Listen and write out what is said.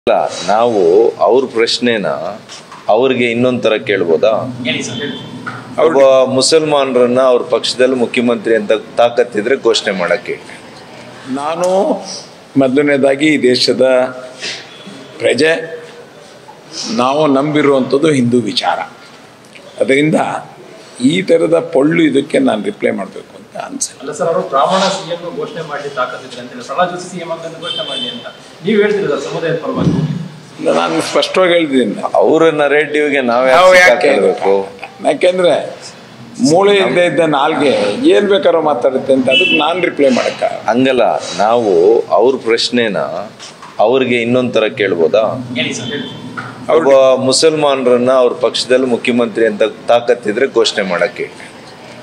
ಅಲ್ಲ ನಾವು ಅವ್ರ ಪ್ರಶ್ನೆನ ಅವ್ರಿಗೆ ಇನ್ನೊಂದ್ ತರ ಕೇಳ್ಬೋದಾ ಹೇಳಿ ಸರ್ ಹೇಳಿ ಒಬ್ಬ ಮುಸಲ್ಮಾನರನ್ನ ಅವ್ರ ಪಕ್ಷದಲ್ಲಿ ಮುಖ್ಯಮಂತ್ರಿ ಅಂತ ತಾಕತ್ತಿದ್ರೆ ಘೋಷಣೆ ಮಾಡಕ್ಕೆ ನಾನು ಮೊದಲನೇದಾಗಿ ಈ ದೇಶದ ಪ್ರಜೆ ನಾವು ನಂಬಿರುವಂಥದ್ದು ಹಿಂದೂ ವಿಚಾರ ಅದರಿಂದ ಈ ಥರದ ಪೊಳ್ಳು ಇದಕ್ಕೆ ನಾನು ರಿಪ್ಲೈ ಮಾಡಬೇಕು ಅಂತ ಅನ್ಸಲ್ಲ ಅಲ್ಲ ಸರ್ ಅವರು ಬ್ರಾಹ್ಮಣ ಸಿಎಂ ಘೋಷಣೆ ಮಾಡಿ ತಾಕತ್ತಿದ್ರೆ ಅಂತ ಹೇಳಿ ಪ್ರಹ್ಲಾದ್ ಜೋಶಿ ಸಿಎಂ ಅಂತ ಘೋಷಣೆ ಮಾಡಿ ಅಂತ ನೀವು ಹೇಳ್ತಿರಲ್ಲ ಸಮುದಾಯದ ಪರವಾಗಿ ನಾನು ಸ್ಪಷ್ಟವಾಗಿ ಹೇಳಿದ್ದೀನಿ ಅವ್ರ ನರೇಟಿವ್ಗೆ ನಾವ್ ನಾವು ಯಾಕೆ ಯಾಕೆ ಹೇಳ್ಬೇಕು ಯಾಕೆಂದ್ರೆ ಮೂಳೆ ಇಲ್ಲದೆ ಇದ್ದ ನಾಲ್ಗೆ ಏನ್ ಬೇಕಾದ್ರೂ ಮಾತಾಡುತ್ತೆ ಅಂತ ಅದಕ್ಕೆ ನಾನು ರಿಪ್ಲೈ ಮಾಡಕ್ಕ ಹಂಗಲ್ಲ ನಾವು ಅವ್ರ ಪ್ರಶ್ನೆನ ಅವ್ರಿಗೆ ಇನ್ನೊಂದ್ ತರ ಕೇಳ್ಬೋದಾ ಹೇಳಿ ಸರ್ ಹೇಳಿ ಒಬ್ಬ ಮುಸಲ್ಮಾನರನ್ನ ಅವ್ರ ಪಕ್ಷದಲ್ಲಿ ಮುಖ್ಯಮಂತ್ರಿ ಅಂತ ತಾಕತ್ತಿದ್ರೆ ಘೋಷಣೆ ಮಾಡಕ್ಕೆ